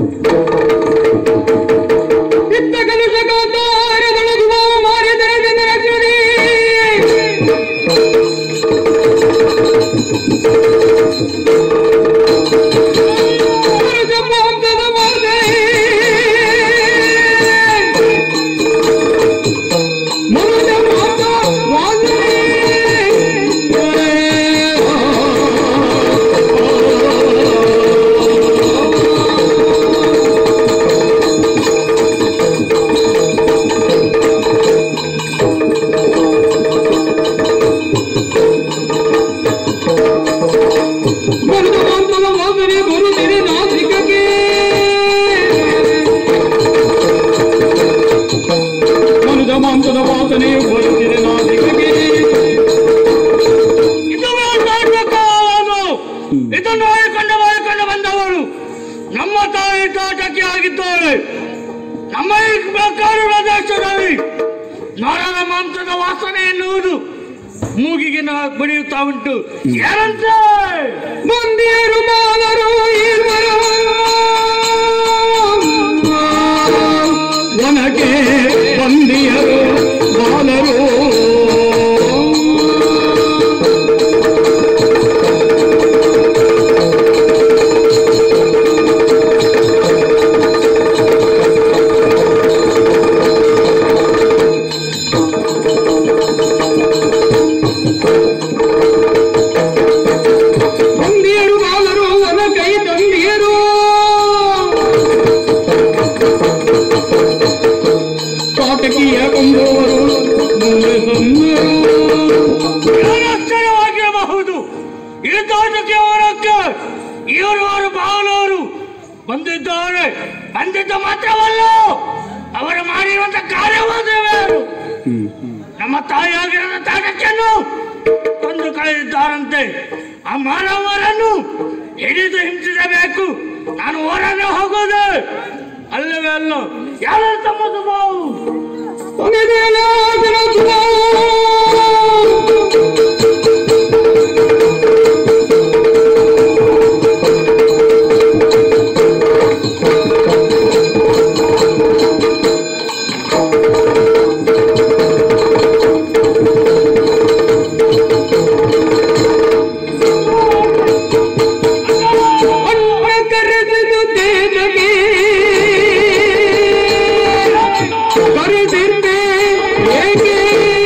ಇತ್ತ ಕಲುಷಕಾಂತಾರದೊಳಗುವ ಮಾರಿದರದಿಂದ ರಕ್ಷಣೆ ಪರಜಪಾಂತದ ಮಾತೆ ಮನುಜ ಮಾತ ಮನುಜ ಮಾತದ ವಾಸನೆ ಬರುತ್ತಿದೆ ನಾಸಿಕಕ್ಕೆ ಮನುಜ ಮಾಂಸದ ವಾಸನೆ ಬರುತ್ತಿದೆ ನಾಸಿಕಕ್ಕೆ ಇದು ಮಾಡ್ಬೇಕಾದು ಇದನ್ನು ಆಯ್ಕೊಂಡು ಮಾಡಿಕೊಂಡು ಬಂದವಳು ನಮ್ಮ ತಾಯಿ ತೋಟಕ್ಕೆ ಆಗಿದ್ದಾಳೆ ನಮ್ಮ ಈ ಬೇಕಾದ ದೇಶದಲ್ಲಿ ನರದ ಮಾಂಸದ ವಾಸನೆ ಎನ್ನುವುದು ಮೂಗಿಗೆ ನಾ ಬಡಿಯುತ್ತಾ ಉಂಟು ಏನಂತ ಬಂದಿಯರು ಮಾಲರು ಇರುವರು ವನಕ್ಕೆ ಬಂದಿಯರು ಬಾಲರು ಬಂದಿಯರು ಬಾಲರು ವನ ಕೈ ತಂದಿಯರು ಕಾಟಕಿಯ ಕೊಂಬುವರು ಮುಂದೆ ಬಂದರು ಏನು ಆಶ್ಚರ್ಯವಾಗಿರಬಹುದು ಈ ತೋಟಕ್ಕೆ ಅವರಕ್ಕೆ ಇವರು ಬಾಲವರು ಬಂದಿದ್ದಾರೆ ಬಂದಿದ್ದ ಮಾತ್ರವಲ್ಲ ಅವರು ಮಾಡಿರುವಂತ ಕಾರ್ಯವಾದವೇನು ನಮ್ಮ ತಾಯಿಯಾಗಿರುವ ತಾಟಕ್ಕೆಯನ್ನು ಕೊಂದು ಕಳೆದಿದ್ದಾರಂತೆ ಆ ಮಾನವರನ್ನು ಹಿಡಿದು ಹಿಂಸಿಸಬೇಕು ನಾನು ಹೊರಗೆ ಹೋಗೋದು ಅಲ್ಲವೇ ಅಲ್ಲ ಯಾರು ತಮ್ಮದು ಬಾವು ಅಣ್ಣ ಕರೆದು ತೇಜಗೆ ಕರೆದಿದ್ದೆ ಏಕೆ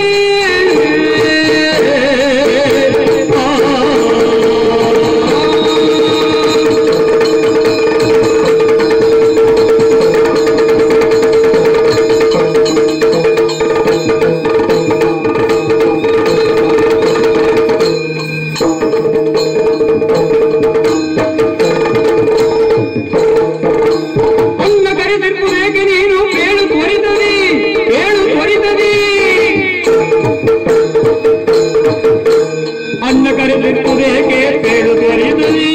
ಅನ್ನ ಕರೆದಿರುವುದೇಕೆ ನೀನು ಕೇಳು ತ್ವರಿತದಿ ಕೇಳು ತ್ವರಿತದಿ ಅನ್ನ ಕರೆದಿರುವುದೇಕೆ ಕೇಳು ತ್ವರಿತದಿ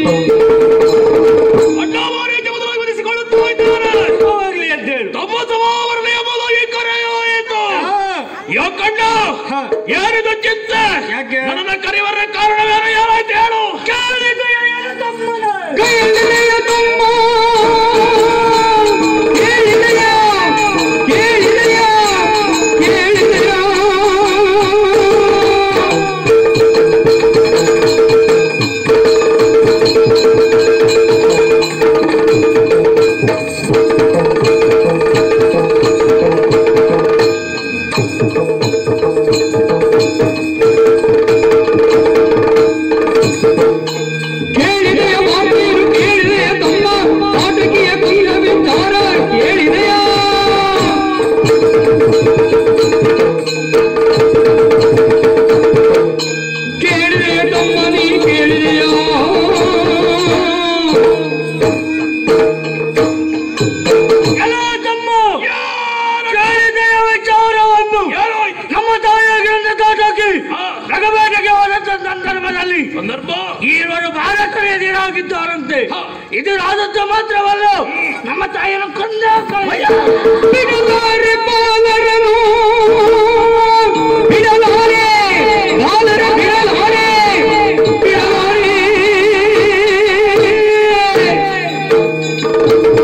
ಅಡ್ಡಾಮಾರಿಗೆ ಮೊದಲಾಗಿ ಒಲಿಸಿಕೊಳ್ಳುತ್ತಾ ಇದ್ದಾರೆ ಹೋಗ್ಲಿ ಎದ್ದೇಳು. ತಮ್ಮ ಸಮಾವರಣೆಯ ಮೊದಲಾಗಿ ಕರೆಯಾಯಿತು ಯಾಕಣ್ಣ ಯಾರಿದು ಚಿಂತೆ ಯಾಕೆ? ನನ್ನ ಕರೆಯುವ ಕಾರಣವೇನು ಯಾರಾಯ್ತು ಹೇಳು ಕೇಳಿದ ಏನು ತಮ್ಮನೇ? ಕೇಳಿದೆಯ ತಮ್ಮ ಕೇಳಿದೆಯ ಕೇಳಿದೆಯ ಕೇಳಿದೆಯ ಕೇಳಿದೆಯ ಮಾತೇನು ಕೇಳಿದೆಯ ತಮ್ಮ ನಾಟಕೀಯ ಕೊಂದ ವಿಚಾರ ಕೇಳಿದೆಯ ಕೇಳಿದೆಯ ತಮ್ಮ ನೀ ಕೇಳಿದೆಯ ಎಲ್ಲ ತಮ್ಮ ಕೇಳಿದೆಯ ವಿಚಾರವನ್ನು ನಮ್ಮ ತಾಯಿಯಾಗಿರುವ ತೋಟಕ್ಕೆ ರಗಬೇಟೆಗೆ ಹೋದಂತ ಸಂದರ್ಭದಲ್ಲಿ ಸಂದರ್ಭ ಈವರು ಭಾರತ ಎದುರಾಗಿದ್ದಾರಂತೆ ಎದುರಾದದ್ದು ಮಾತ್ರವಲ್ಲ ನಮ್ಮ ತಾಯಿಯನ್ನು ಕೊಂದೇ ಬಿಡಲಾರೆ ಬಾಲರನು ಬಿಡಲಾರೆ ಬಾಲರ ಬಿಡಲಾರೆ ಬಿಡಲಾರೆ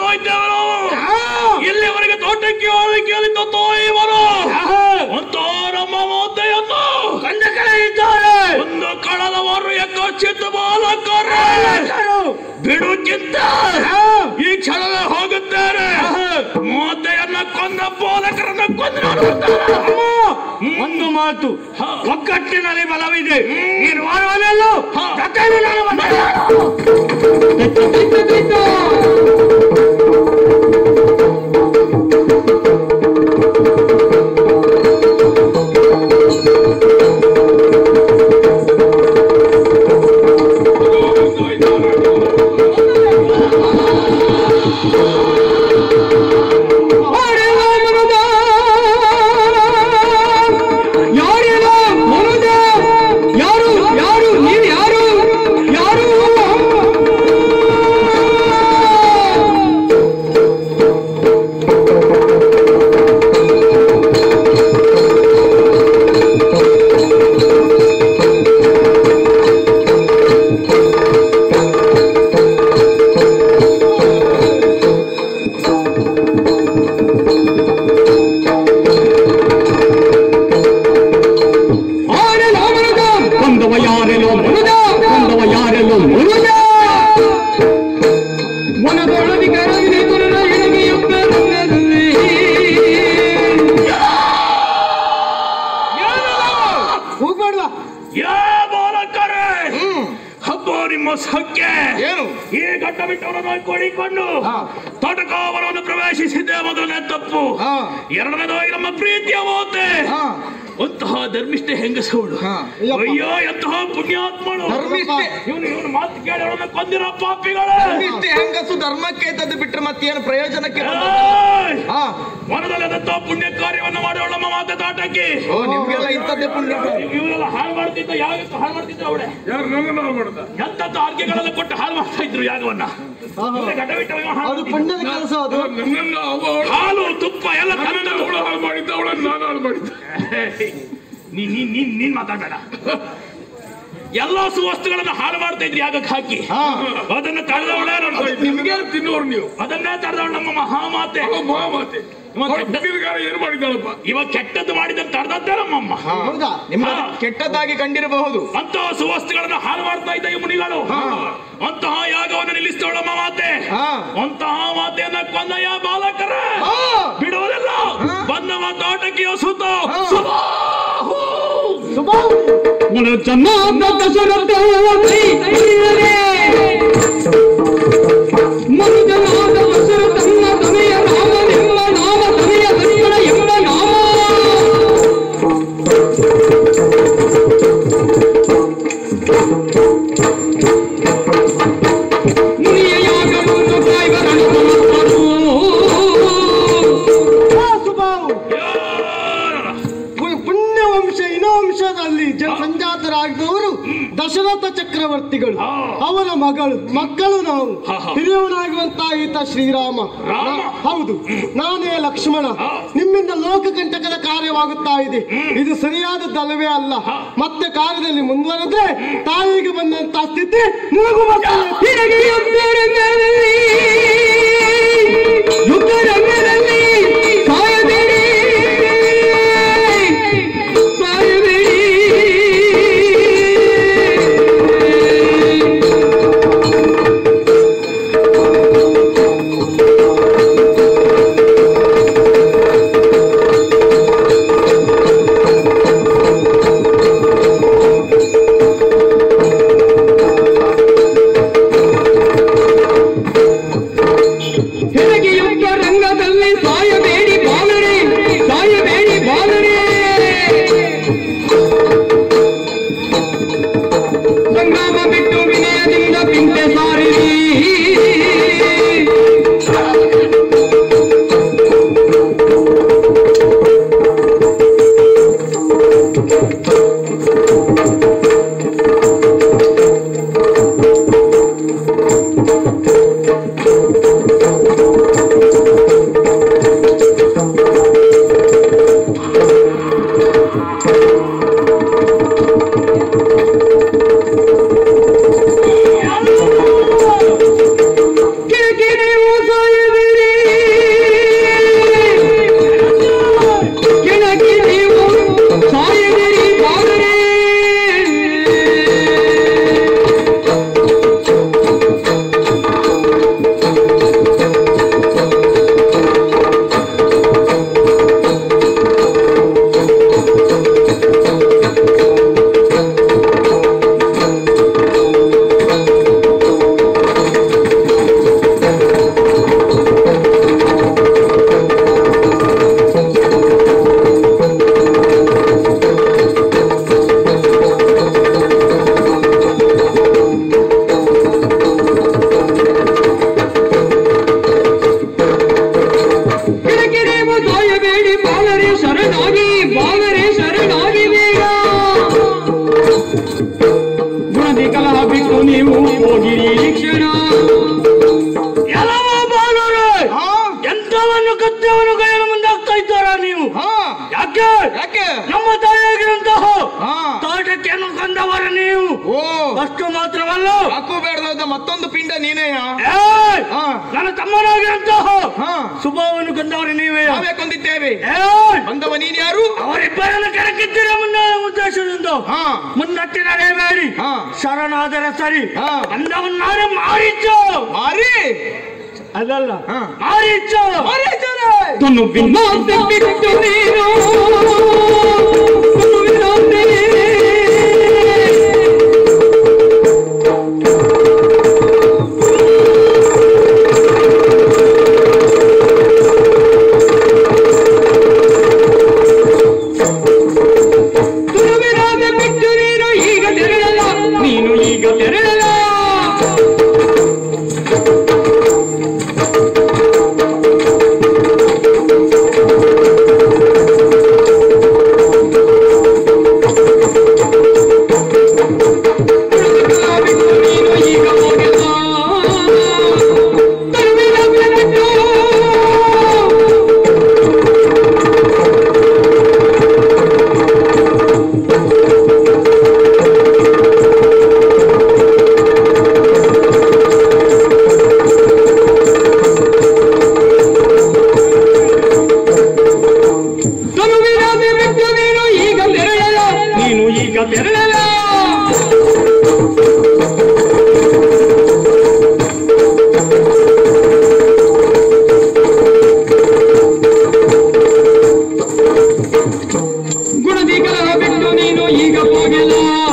ಹೋಯ್ತೇವೆ ನಾವು ಇಲ್ಲಿವರೆಗೆ ತೋಟಕ್ಕೆ ಹೋಳಿಕೆಯಲ್ಲಿ ತೋಯಿವರು ಒಂದು ನಮ್ಮ ಮೋದೆಯನ್ನು ಕಂದ ಕಡೆ ಇದ್ದಾರೆ ಒಂದು ಕಳದವರು ಎಕ್ಕ ಚಿತ್ತ ಬಾಲಕರ ಬಿಡುಕ್ಕಿಂತ ಈ ಕ್ಷಣವೇ ಹೋಗುತ್ತಾರೆ ಮೋದೆಯನ್ನ ಕೊಂದ ಬಾಲಕರನ್ನ ಕೊಂದು ಒಂದು ಮಾತು ಹಾ. ಒಗ್ಗಟ್ಟಿನಲ್ಲಿ ಬಲವಿದೆ ನೀನು ಮಾಡುವನೆಲ್ಲೋ ಹಾ. ಜೊತೆಯಲ್ಲಿ ನಾನು ಬಂದೆ. ಯಾರು ಯಾರು ನೀವು ಯಾರು ಯಾರು ಆರೆಲ್ಲ ಮರುದ ಬಂದವ ಯಾರೆಲ್ಲೋ ಮರುದ ಬಂದವ ಯಾರೆಲ್ಲೋ ಮರುದ ಮನದೊಳದಿ ಕರಗಿದೆ ತುರನ ಎಡಗೆ ಎಪ್ಪದಲ್ಲಿ ಹೋಗ್ಬೇಡ್ವಾ ಯಾ ಬಾಲಕರೇ ಹಬ್ಬ ನಿಮ್ಮ ಸಖ್ಯೆ ಏನು ಈ ಘಟ್ಟ ಬಿಟ್ಟವರನ್ನು ಕೊಡಿಕೊಂಡು ತೋಟಕಾವರವನ್ನು ಪ್ರವೇಶಿಸಿದ್ದೆ ಮೊದಲನೇ ತಪ್ಪು ಹಾ. ಎರಡನೇದಾಗಿ ನಮ್ಮ ಪ್ರೀತಿಯ ಮೋತೆ ಹಾ. ಅಂತಹ ಧರ್ಮಿಷ್ಠೆ ಹೆಂಗಸವಳು ಹಾ. ಅಯ್ಯಪ್ಪ. ಅಯ್ಯೋ ಎಂತಹ ಪುಣ್ಯಾತ್ಮಳು ಧರ್ಮಿಷ್ಠೆ. ಇವನು ಇವನು ಮಾತು ಕೇಳಿ ಅವಳನ್ನ ಕೊಂದಿರೋ ಪಾಪಿಗಳೇ ಇಷ್ಟೇ ಹೆಂಗಸು ಧರ್ಮಕ್ಕೆ ಇದ್ದದ್ದು ಬಿಟ್ಟರೆ ಮತ್ತೇನು ಪ್ರಯೋಜನಕ್ಕೆ ಬಂದದ್ದು? ಏಯ್! ಹಾ ಮನದಲ್ಲದಂತ ಪುಣ್ಯ ಕಾರ್ಯವನ್ನು ಮಾಡುವಳ ನಮ್ಮ ಮಾತೆ ತಾಟಕ್ಕೆ ಓ ನಿಮ್ಗೆಲ್ಲ ಇಂಥದ್ದೇ ಪುಣ್ಯ ಇವರೆಲ್ಲ ಹಾಳು ಮಾಡ್ತಿದ್ದ ಯಾಗಕ್ಕೆ ಹಾಳು ಮಾಡ್ತಿದ್ದ ಅವಳೆ ಯಾರು ನನ್ನ ಹಾಳು ಮಾಡ್ದ ಎಂತದ್ದು ಆರ್ಗೆಗಳೆಲ್ಲ ಕೊಟ್ಟು ಹಾಳು ಮಾಡ್ತಾ ಇದ್ರು ಯಾಗವನ್ನ ಇವ್ರೇ ಗಡ್ಡ ಬಿಟ್ಟವ ಇವ ಹಾಳು ಮಾಡ್ತಿದ್ದ. ಪುಣ್ಯದ ಕೆಲಸ ಅದು ನನ್ನನ್ನು ಅವಳು ಹಾಲು ತುಪ್ಪ ಎಲ್ಲ ನನ್ನನ್ನು ತಂದದ್ದು. ಅವಳು ಹಾಳು ಮಾಡಿದ್ದ ಅವಳನ್ನು ನಾನು ಹಾಳು ಮಾಡಿದ್ದೆ ನೀನ್ ನೀನ್ ನೀನ್ ನೀನ್ ಮಾತಾಡ್ಬೇಡ ಎಲ್ಲಾ ಸುವಸ್ತುಗಳನ್ನ ಹಾಳು ಮಾಡ್ತಾ ಇದ್ರಿ ಯಾಗಕ್ಕೆ ಹಾಕಿ ಅದನ್ನ ತಡೆದವಳೆ ನಮ್ಮ ನಿಮ್ಗೆ ತಿನ್ನೋರು ನೀವು ಅದನ್ನೇ ತಡೆದವಳು ನಮ್ಮ ಮಹಾಮಾತೆ ಅವ ಮಹಾಮಾತೆ ಮತ್ತೆ- ಅವಳು ಹುಟ್ಟಿದಗಾರ ಏನು ಮಾಡಿದ್ದಾಳಪ್ಪ ಇವಾಗ ಕೆಟ್ಟದ್ದು ಮಾಡಿದಂತ ತಡೆದದ್ದೇ ನಮ್ಮಮ್ಮ ಹೌದಾ ನಿಮ್ಗೆ ಅದು ಹಾ. ಕೆಟ್ಟದ್ದಾಗಿ ಕಂಡಿರಬಹುದು ಅಂತಹ ಸುವಸ್ತುಗಳನ್ನ ಹಾಳು ಮಾಡ್ತಾ ಇದ್ದ ಈ ಮುನಿಗಳು ಅಂತಹ ಯಾಗವನ್ನು ನಿಲ್ಲಿಸಿದವಳ ನಮ್ಮ ಮಾತೆ ಹಾ. ಅಂತಹ ಮಾತೆಯನ್ನ ಕೊಂದ ಯಾ ಬಾಲಕರ ಹಾ. ಬಿಡುವುದಿಲ್ಲ ಬಂದವ ತೋಟಕ್ಕೆ ಸುತ್ತ ಮನ ಜನ್ಮ ದಶರಥ ಮನುಜನಾದ ದಶರಥನ್ನ ತನೆಯ ರಾಮನೆಂಬ ನಾಮ ತನೆಯ ದಕ್ಷಿಣ ಎಂಬ ನಾಮ ಮುನಿಯ ಯಾಗವನ್ನು ಕಾಯ್ವರಣ ಸಮರ್ಥರು ಪುಣ್ಯ ವಂಶ ಇನವಂಶದಲ್ಲಿ ಜನ ಸಂಜಾತರಾಗಿದವರು ದಶರಥ ಚಕ್ರವರ್ತಿಗಳು ಹಾ. ಅವರ ಮಗಳು ಮಕ್ಕಳು ನಾವು ಹಾ, ಹಾ. ಹಿರಿಯವನಾಗುವಂತ ಈತ ಶ್ರೀರಾಮ ರಾಮ. ನಾ- ಹೌದು ನಾನೇ ಲಕ್ಷ್ಮಣ ಹಾ. ನಿಮ್ಮಿಂದ ಲೋಕಕಂಟಕದ ಕಾರ್ಯವಾಗುತ್ತಾ ಇದೆ ಇದು ಸರಿಯಾದದ್ದಲ್ಲವೇ ಅಲ್ಲ ಮತ್ತೆ ಕಾರ್ಯದಲ್ಲಿ ಮುಂದುವರೆದ್ರೆ ತಾಯಿಗೆ ಬಂದಂತ ಸ್ಥಿತಿ ನಿನಗೂ ಬರ್ತದೆ. ನಿನಗೆ ಯುದ್ಧರಂಗದಲ್ಲಿ ಯುದ್ಧರಂಗದಲ್ಲಿ ಸಾಯಬೇಡಿ ಸಾಯಬೇಡಿ ನೀವು ಹೋಗಿರಿ ಈ ಕ್ಷಣ ಎಲ್ಲವ ಬಾಲರು ಹಾ ಎಂತವನ್ನು ಕತ್ತವನ್ನು ಕೈಯನ್ನು ಮುಂದಾಗ್ತಾ ಇದ್ದಾರ ನೀವು ಹಾ ಯಾಕೆ ಯಾಕೆ ನಮ್ಮ ತಾಯಿಯಾಗಿರುವಂತಹ ಹಾ ತೋಟಕ್ಕೆ ಕೊಂದವರ ನೀವು ಓ ಅಷ್ಟು ಮಾತ್ರವಲ್ಲ ಹಾಕು ಬೇಡದ ಮತ್ತೊಂದು ಪಿಂಡ ನೀನೇಯ ಏಯ್! ಹಾ ನನ್ನ ತಮ್ಮನಾಗಿರುವಂತಹ ಹಾ ಶುಭವನ್ನು ಕೊಂದವರು ನೀವೇ ನಾವೇ ಕೊಂದಿದ್ದೇವೆ ಏಯ್! ಬಂದವ ನೀನ್ ಯಾರು ಅವರಿಬ್ಬರನ್ನು ಕೆಳಕಿದ್ದೀರ ಮುನ್ನ ಉದ್ದೇಶದಿಂದ ಹಾ ಮುಂದಕ್ಕೆ ನಡೆಯಬೇಡಿ ಹಾ. ಶರಣಾದರೆ ಸರಿ ಹಾ. ಅಂದವನ್ನಾರೆ ಮಾರಿಚ್ಚು ಮಾರಿ ಅದಲ್ಲ ಹಾ. ಮಾರಿಚ್ಚು ತುನುವಿನ ಬಿಟ್ಟು ನೀನು ತುನುವಿನೊಂದೇ ತುನುವಿನಾದ ಬಿಟ್ಟು ನೀನು ಈಗ ತೆರಳಲ್ಲ ನೀನು ಈಗ ತೆರಳಲ್ಲ ಬಿಟ್ಟು ನೀನು ಈಗ ಹೋಗಿಲ್ಲ ತುನುವಿನ ಬಿಟ್ಟು ತನುವಿನಾದೆ ಬಿಟ್ಟು ನೀನು ಈಗ ತೆರಳಲ್ಲ ನೀನು ಈಗ ತೆರಳಲ್ಲ ಗುಣದಿಗಳ ಬಿಟ್ಟು ನೀನು ಈಗ ಹೋಗಿಲ್ಲ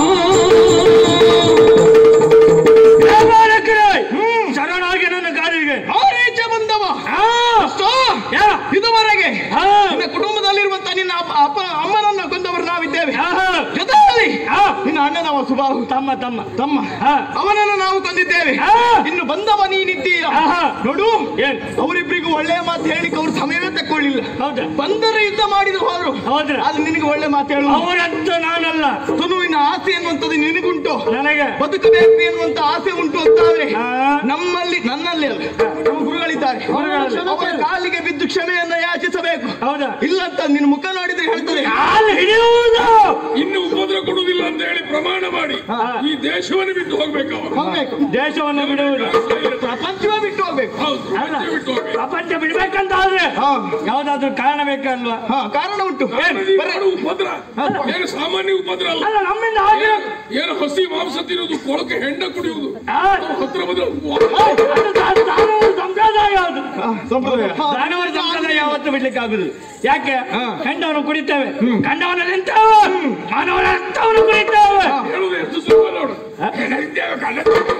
ಏ ಬಾಲಕರೇ! ಶರಣಾಗಿ ನನ್ನ ಕಾಲಿಗೆ ಆರೀಚ ಬಂದವ ಆ! ಅಷ್ಟೋ? ಯಾ! ಇದುವರೆಗೆ ಆ! ನಿನ್ನ ಕುಟುಂಬದಲ್ಲಿರುವಂತ ನಿನ್ನ ಅಪ್ಪ ಅಪ್ಪ ಅಮ್ಮನನ್ನ ಕೊಂದವರು ನಾವಿದ್ದೇವೆ ಆಹಾ! ಜೊತೆಯಲ್ಲಿ ಆ! ನಿನ್ನ ಅಣ್ಣನವ ಸುಬಾಹು ತಮ್ಮ ತಮ್ಮ ತಮ್ಮ ಆ! ಅವನನ್ನು ನಾವು ಕೊಂದಿದ್ದೇವೆ ಆ! ಇನ್ನು ಬಂದವ ನೀನಿದ್ದೀಯ ಆಹಾ! ನೋಡು ಏನ್ ಅವರಿಬ್ಬರಿಗೂ ಒಳ್ಳೆಯ ಮಾತು ಹೇಳಿಕ್ಕೆ ಅವ್ರು ಸಮಯವೇ ತಕ್ಕೊಳ್ಳಿಲ್ಲ ಹೌದಾ ಬಂದರೆ ಯುದ್ಧ ಮಾಡಿದ ಹೋದ್ರು ಹೌದ್ರ ಆದ್ರೆ ನಿನಗೆ ಒಳ್ಳೆ ಮಾತು ಹೇಳು ಅವರಂತ ನಾನಲ್ಲ ತುನುವಿನ ಆಸೆ ಎನ್ನುವಂಥದ್ದು ನಿನಗುಂಟು ನನಗೆ ಬದುಕಬೇಕು ಎನ್ನುವಂತ ಆಸೆ ಉಂಟು ಅಂತಾದ್ರೆ ಆ. ನಮ್ಮಲ್ಲಿ ನನ್ನಲ್ಲಿ ಅಲ್ಲ ನಮ್ಮ ಗುರುಗಳಿದ್ದಾರೆ ಗುರುಗಳಲ್ಲಿ. ಅವರ ಕಾಲಿಗೆ ಬಿದ್ದು ಕ್ಷಮೆಯನ್ನ ಯಾಚಿಸಬೇಕು ಹೌದಾ ಇಲ್ಲಂತ ನಿನ್ನ ಮುಖ ನೋಡಿದ್ರೆ ಹೇಳ್ತದೆ ಕಾಲು ಹಿಡಿಯುವುದು ಇನ್ನು ಉಪದ್ರ ಕೊಡುವುದಿಲ್ಲ ಅಂತ ಹೇಳಿ ಪ್ರಮಾಣ ಮಾಡಿ ಈ ದೇಶವನ್ನು ಬಿಟ್ಟು ಹೋಗ್ಬೇಕು ಅವರು ಹೋಗ್ಬೇಕು ದೇಶವನ್ನು ಬಿಡುವುದು ಪ್ರಪಂಚವೇ ಬಿಟ್ಟು ಹೋಗ್ಬೇಕು ಹೌದು ಅಲ್ಲ. ಪ್ರಪಂಚ ಬಿಟ್ಟು ಹೋಗ್ಬೇಕು ಪ್ರಪಂಚ ಬಿಡ್ಬೇಕಂತ ಆದ್ರೆ ಹಾ ಯಾವ್ದಾದ್ರು ಕಾರಣ ಬೇಕಲ್ವಾ ಹಾ ಕಾರಣ ಉಂಟು ಈ ಬರೇ- ಮಾಡು ಉಪದ್ರ ಏನು ಸಾಮಾನ್ಯ ಉಪದ್ರ ಅಲ್ಲ ಅಲ್ಲ ನಮ್ಮಿಂದ ಆಗಿರೋ ಏನು ಹಸಿ ಮಾಂಸ ತಿನ್ನುವುದು ಕೊಳಕೆ ಹೆಂಡ ಕುಡಿಯುವುದು ಆ, ಹತ್ರ ಬಂದ್ರೆ ಅದು ದಾ- ದಾನವರ ಸಂಪ್ರದಾಯ ಅದು ಹಾ, ಸಂಪ್ರದಾಯ ದಾನವರ ಸಂಪ್ರದಾಯ ಯಾವತ್ತು ಬಿಡ್ಲಿಕ್ಕೆ ಆಗುದು ಯಾಕೆ ಹಾ. ಹೆಂಡವನ್ನು ಕುಡಿತೇವೆ ಗಂಡವನ್ನು ನಿಂತೇವೆ ಮಾನವರ ರಕ್ತವನ್ನು ಕುಡಿತೇವೆ ಹೇಳುದು ಎಷ್ಟು ಸುಲಭ ನೋಡು ಇದ್ದೇವೆ ಕಳ್ಳ.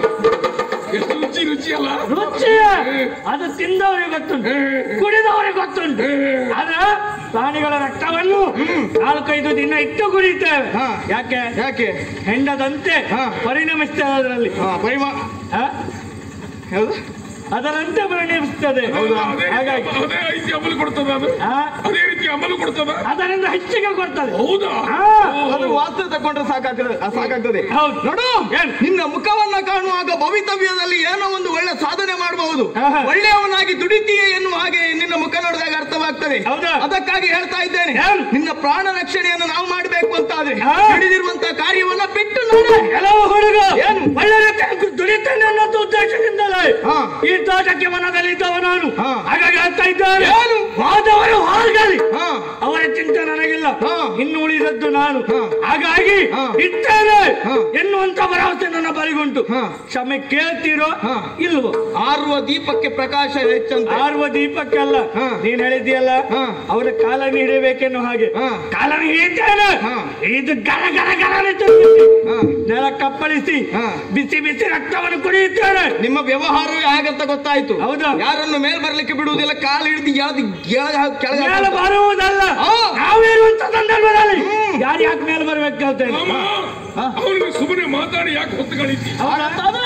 ಎಷ್ಟು ರುಚಿ ರುಚಿ ಅಲ್ಲ ರುಚಿ ಅದು ತಿಂದವರಿಗೆ ಗೊತ್ತುಂಟು ಕುಡಿದವರಿಗೆ ಗೊತ್ತುಂಟು ಆದ್ರೆ ಪ್ರಾಣಿಗಳ ರಕ್ತವನ್ನು ನಾಲ್ಕೈದು ದಿನ ಇಟ್ಟು ಕುಡಿತೇವೆ ಹಾ. ಯಾಕೆ ಯಾಕೆ ಹೆಂಡದಂತೆ ಹಾ. ಪರಿಣಮಿಸ್ತೇವೆ ಅದರಲ್ಲಿ ಹಾ ಪರಿಮಾ ಆ? ಹೌದು ಅದರಂತೆ ಪರಿಣಮಿಸ್ತದೆ ಅದೇ ಹಾಗಾಗಿ ಅದೇ ರೀತಿ ಅಮಲು ಕೊಡ್ತದ ಅದು ಆ? ಅದೇ ರೀತಿ ಅಮಲು ಕೊಡ್ತದ ಅದರಿಂದ ಹೆಚ್ಚಿಗೆ ಕೊಡ್ತದೆ ಹೌದಾ ಆ. ಅದು ವಾಸ್ತು ತಕೊಂಡ್ರೆ ಸಾಕಾಗ್ತದೆ ಆ, ಸಾಕಾಗ್ತದೆ ಹೌದು. ನೋಡು ಏನ್? ನಿನ್ನ ಮುಖವನ್ನ ಕಾಣುವಾಗ ಭವಿತವ್ಯದಲ್ಲಿ ಏನೋ ಒಂದು ಒಳ್ಳೆ ಸಾಧನೆ ಮಾಡಬಹುದು ಆಹಾ. ಒಳ್ಳೆಯವನಾಗಿ ದುಡಿತೀಯೇ ಎನ್ನುವ ಹಾಗೆ ನಿನ್ನ ಮುಖ ನೋಡಿದಾಗ ಅರ್ಥವಾಗ್ತದೆ ಹೌದಾ? ಅದಕ್ಕಾಗಿ ಹೇಳ್ತಾ ಇದ್ದೇನೆ ಏನ್? ನಿನ್ನ ಪ್ರಾಣ ರಕ್ಷಣೆಯನ್ನು ನಾವು ಮಾಡಬೇಕು ಅಂತ ಆದ್ರೆ ಆ. ಹಿಡಿದಿರುವಂತಹ ಕಾರ್ಯವನ್ನ ಬಿಟ್ಟು ನೋಡು ಕೆಲವು ಹುಡುಗ ಏನು? ಒಳ್ಳೆ ರೀತಿಯಲ್ಲಿ ದುಡಿತೇನೆ ಅನ್ನೋದು ಉದ್ದೇಶದಿಂದಲೇ ಹಾ. ಈ ತೋಟಕ್ಕೆ ಮನದಲ್ಲಿದ್ದವ ನಾನು ಹಾ. ಹಾಗಾಗಿ ಹೇಳ್ತಾ ಇದ್ದೇನೆ ಏನು? ಹೋದವರು ಹೋಗಲಿ ಹಾ ಅವರ ಚಿಂತೆ ನನಗಿಲ್ಲ ಹಾ. ಇನ್ನು ಉಳಿದದ್ದು ನಾನು ಹಾ. ಹಾಗಾಗಿ ಹಾ. ಇದ್ದೇನೆ ಹಾ. ಎನ್ನುವಂತ ಭರವಸೆ ನನ್ನ ಬಲಿಗುಂಟು ಹಾ. ಕ್ಷಮೆ ಕೇಳ್ತೀರೋ ಹಾ. ಇಲ್ವೋ ಆರುವ ದೀಪಕ್ಕೆ ಪ್ರಕಾಶ ಹೆಚ್ಚಂತೆ ಆರುವ ದೀಪಕ್ಕಲ್ಲ ಹಾ. ನೀನ್ ಹೇಳಿದ್ಯಲ್ಲ ಹಾ. ಅವರ ಕಾಲನ್ನು ಹಿಡಿಯಬೇಕೆನ್ನೋ ಹಾಗೆ ಹಾ. ಕಾಲನ್ನು ಹಿಡಿತೇನೆ ಹಾ. ಇದು ಗರ ಗರ ಗರ ತುಳಿಸಿ, ಹಾ. ನೆಲ ಕಪ್ಪಳಿಸಿ ಹಾ. ಬಿಸಿ ಬಿಸಿ ರಕ್ತವನ್ನು ಕುಡಿಯುತ್ತೇನೆ ನಿಮ್ಮ ವ್ಯವಹಾರವೇ ಹಾಗಂತ ಗೊತ್ತಾಯ್ತು ಹೌದಾ? ಯಾರನ್ನು ಮೇಲ್ ಬರ್ಲಿಕ್ಕೆ ಬಿಡುವುದಿಲ್ಲ ಕಾಲು ಹಿಡಿದು ಎಳ್ದು ಕೆಳಗೆ ಹಾಕಿ- ಕೆಳಗೆ ಮೇಲೆ ಹಾಕುವಂತ. ಬರುವುದಲ್ಲ ಹಾ. ನಾವಿರುವಂತ ಸಂದರ್ಭದಲ್ಲಿ ಯಾರು ಯಾಕೆ ಮೇಲೆ ಬರ್ಬೇಕು ಕೇಳ್ತೇನೆ ಅಮ್ಮ ಅವನಿಗೆ ಸುಮ್ಮನೆ ಮಾತಾಡಿ ಯಾಕೆ ಹೊತ್ತು ಕಳೀತಿ ಹಾಗಂತಾದ್ರೆ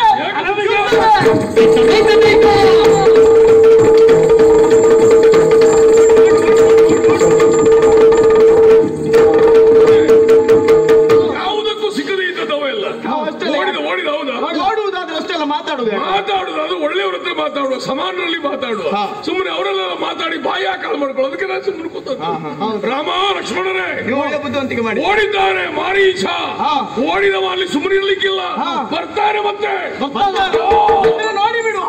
ಯಾವುದಕ್ಕೂ ಸಿಕ್ಕದೇ ಇದ್ದದವೆಲ್ಲ ನಾವು ಅಷ್ಟೇ. ಓಡಿದ ಓಡಿದ ಹೌದಾ ನೋಡುವುದಾದ್ರೆ ಸುಮ್ಮನೆ ಅವರೆಲ್ಲ ಮಾತಾಡಿ ಬಾಯಿ ಆಕಳ ಮಾಡ್ಕೊಳ್ಳೋದಕ್ಕೆ ನಾನು ಸುಮ್ಮನೆ ಕೂತ ರಾಮ ಲಕ್ಷ್ಮಣರೇ ನೀವು ಒಳ್ಳೆ ಬುದ್ಧಿವಂತಿಕೆ ಮಾಡಿ ಓಡಿದ್ದಾನೆ ಮಾರೀಚ ಓಡಿದವ ಅಲ್ಲಿ ಸುಮ್ಮನೆ ಇರ್ಲಿಕ್ಕಿಲ್ಲ ಬರ್ತಾರೆ ಮತ್ತೆ ನೋಡಿ ಬಿಡು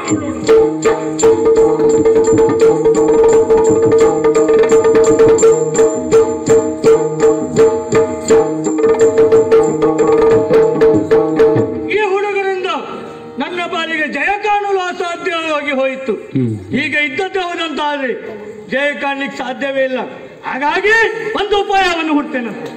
ಈ ಹುಡುಗರಿಂದ ನನ್ನ ಪಾಲಿಗೆ ಜಯ ಕಾಣಲು ಅಸಾಧ್ಯವಾಗಿ ಹೋಯಿತು ಈಗ ಇದ್ದದ್ದು ಹೌದಂತಾದ್ರೆ ಜಯ ಕಾಣಲಿಕ್ಕೆ ಸಾಧ್ಯವೇ ಇಲ್ಲ ಹಾಗಾಗಿ ಒಂದು ಉಪಾಯವನ್ನು ಹುಡ್ತೇನಂತೆ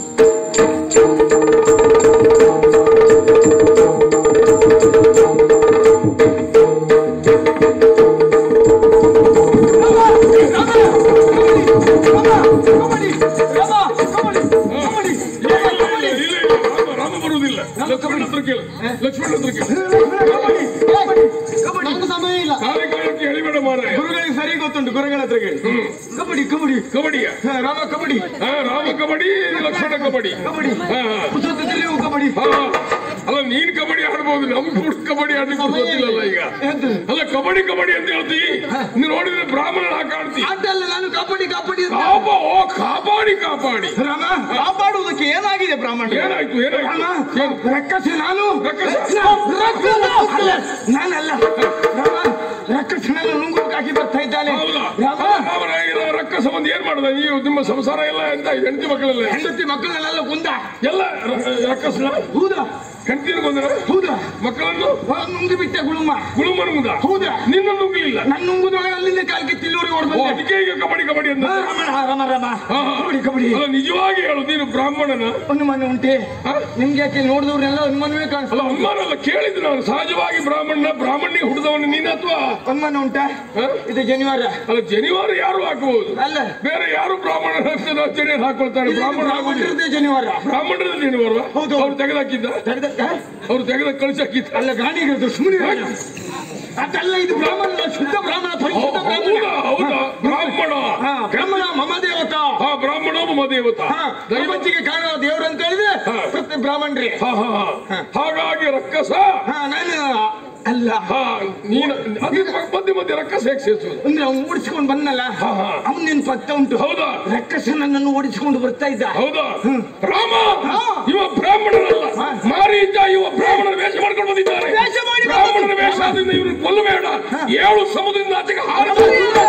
ಇಲ್ಲ, ಇಲ್ಲ, ಇಲ್ಲ, ರಾಮ ರಾಮ ಬರುವುದಿಲ್ಲ ಲಕ್ಷ್ಮಣ ಹತ್ರ ಕೇಳು ಲಕ್ಷ್ಮಣ ಹತ್ರ ಕೇಳು ನಂಗೆ ಸಮಯ ಇಲ್ಲ ಕಾಲಿ ಕಾಲಕ್ಕೆ ಎಳಿಬೇಡ ಮಾರ ಗುರುಗಳಿಗೆ ಸರಿ ಗೊತ್ತುಂಟು ಗುರುಗಳ ಹತ್ರ ಕೇಳಿ ಕಬಡ್ಡಿ ಕಬಡ್ಡಿ ಕಬಡ್ಡಿಯ ಹಾ, ರಾಮ ಕಬಡ್ಡಿ ಹಾ, ರಾಮ ಕಬಡ್ಡಿ ಲಕ್ಷ್ಮಣ ಕಬಡ್ಡಿ ಕಬಡ್ಡಿ ಹಾ, ಹಾ. ಪುಸ್ತಕದಲ್ಲಿ ನೀವು ಕಬಡ್ಡಿ ಹಾ, ಅಲ್ಲ ನೀನ್ ಕಬಡ್ಡಿ ಆಡ್ಬೋದು ನಮ್ಗೆ ಕೂಡ ಕಬಡ್ಡಿ ಆಡ್ಲಿಕ್ಕೆ ಗೊತ್ತಿಲ್ಲಲ್ಲ ಈಗ ಎಂತ? ಅಲ್ಲ ಕಬಡ್ಡಿ ಕಬಡ್ಡಿ ಅಂತ ಹೇಳ್ತಿ ನೀನ್ ನೋಡಿದ್ರೆ ಬ್ರಾಹ್ಮಣ ಹಾಕಾಡ್ತಿ ಅದಲ್ಲ ನಾನು ಕಬಡ್ಡಿ ಕಬಡ್ಡಿ ಅಂತ ಕಾಪ ಓ ಕಾಪಾಡಿ ಕಾಪಾಡಿ ರಾಮ ಕಾಪಾಡುವುದಕ್ಕೆ ಏನಾಗಿದೆ ಬ್ರಾಹ್ಮಣ ಏನಾಯ್ತು ಏನಾಯ್ತು ರಾಮ ಏನು? ರಕ್ಕಸ ನಾನು ರಕ್ಕಸ? ರಕ್ಕಸ ಅಲ್ಲ ನಾನಲ್ಲ ರಾಮ ರಕ್ಕಸನನ್ನು ನುಂಗುಕ್ ಹಾಕಿ ಬರ್ತಾ ಇದ್ದಾನೆ ಹೌದಾ ರಾಮ ರಾಮರಾಯರ ರಕ್ಕ ಸಂಬಂಧ ಏನ್ ಮಾಡ್ದ ನೀವು ನಿಮ್ಮ ಸಂಸಾರ ಎಲ್ಲ ಎಂತ ಹೆಂಡತಿ ಮಕ್ಕಳೆಲ್ಲ ಹೆಂಡತಿ ಮಕ್ಕಳನ್ನೆಲ್ಲ ಕುಂದ ಎಲ್ಲ ರಕ್ಕಸನ ಹೌದಾ ಹೆಂಡತಿನ ಕೊಂದರ ಹೌದಾ ಮಕ್ಕಳನ್ನು ಆ, ನುಂಗಿ ಬಿಟ್ಟೆ ಗುಳುಮ ಗುಳುಮನ ಮುಂದ ಹೌದಾ ನಿನ್ನ ನುಗ್ಗಲಿಲ್ಲ ನನ್ನ ನುಂಗುದೊಳಗೆ ಅಲ್ಲಿಂದ ಕಾಲಿಗೆ ತಿಲ್ಲೂರಿಗೆ ಓ, ಹೊಡೆದು ಅದಕ್ಕೆ ಈಗ ಕಬಡ್ಡಿ ಕಬಡ್ಡಿ ಅಂತ ರಾಮ ರಾಮ ರಾಮ ಹಾ, ಹಾ. ಕಬಡ್ಡಿ ಕಬಡ್ಡಿ ಅಲ್ಲ ನಿಜವಾಗಿ ಹೇಳು ನೀನು ಬ್ರಾಹ್ಮಣನ ಅನುಮಾನ ಉಂಟೆ ಹಾ? ನಿಮ್ಗೆ ಯಾಕೆ ನೋಡಿದವ್ರನ್ನೆಲ್ಲ ಅನುಮಾನವೇ ಅಲ್ಲ ಕಾಣಿಸ್ತಲ್ಲ ಅನುಮಾನ ಅಲ್ಲ ಕೇಳಿದ್ದು ನಾನು ಸಹಜವಾಗಿ ಬ್ರಾಹ್ಮಣ ಬ್ರಾಹ್ಮಣಿ ಹುಟ್ಟಿದವನು ನೀನು ಅಥವಾ ಅನುಮಾನ ಉಂಟಾ ಹಾ? ಇದು ಜನಿವಾರ ಅಲ್ಲ ಜನಿವಾರ ಯಾರು ಹಾಕಬಹುದು ಅಲ್ಲ ಬೇರೆ ಯಾರು ಬ್ರಾಹ್ಮಣ ಜನಿವಾರ ಹಾಕೊಳ್ತಾರೆ ಬ್ರಾಹ್ಮಣ ಹಾಕುವುದಿಲ್ಲ. ಬ್ರಾಹ್ಮಣರದ್ದೇ ಜನಿವಾರ ಬ್ರಾಹ್ಮಣರ ಜನಿವಾರ ಹೌದು. ಅವ್ರು ತೆಗೆದಾಕಿದ್ದ ತೆಗ್ದ- ಹಾ? ಅವ್ರು ತೆಗೆದ ಕಳಿಸಾಕಿದ್ದ ಅಲ್ಲ ಗಾಣಿಗಿರೋದು ಸುಮ್ಮನೆ ಅದಲ್ಲ ಇದು ಬ್ರಾಹ್ಮಣ ಶುದ್ಧ ಬ್ರಾಹ್ಮಣ ಪರಿಶುದ್ಧ ಬ್ರಾಹ್ಮಣ ಹೌದಾ ಹೌದಾ ಬ್ರಾಹ್ಮಣ ಹಾ, ಬ್ರಾಹ್ಮಣ ಮಮ ದೇವತಾ ಹಾ ಬ್ರಾಹ್ಮಣ ಮಮ ದೇವತ ಹಾ, ಪ್ರಪಂಚಕ್ಕೆ ಕಾಣುವ ದೇವರು ಅಂತ ಹೇಳಿದ್ರೆ ಹಾ. ಪ್ರತಿ ಬ್ರಾಹ್ಮಣರೇ ಹಾ ಹಾ ಹಾ ಹಾಗಾಗಿ ರಕ್ಕಸ ಹಾ ನಾನು ಅಲ್ಲ ಹಾ ನೀನು ಅದೇ ಮಧ್ಯೆ ಮಧ್ಯೆ ರಕ್ಕಸ ಹೇಗೆ ಸೇರಿಸುವುದು ಅಂದ್ರೆ ಅವ್ನು ಓಡಿಸ್ಕೊಂಡು ಬಂದಲ್ಲ ಹಾ, ಹಾ. ಅವನೇನ್ ಪತ್ತ ಉಂಟು ಹೌದಾ ರಕ್ಕಸ ನನ್ನನ್ನು ಓಡಿಸಿಕೊಂಡು ಬರ್ತಾ ಇದ್ದ ಹೌದಾ ರಾಮ ಹಾ. ಇವ ಬ್ರಾಹ್ಮಣರಲ್ಲ ಹಾ. ಮಾರೀಚ ಇವ ಬ್ರಾಹ್ಮಣರ ವೇಷ ಮಾಡ್ಕೊಂಡು ಬಂದಿದ್ದಾರೆ ವೇಷ ಮಾಡಿ ಬ್ರಾಹ್ಮಣರ ವೇಷದಿಂದ ಇವ್ರನ್ನ ಕೊಲ್ಲಬೇಡ ಏಳು ಸಮುದ್ರದಿಂದ ಆಚೆಗೆ ಹಾರ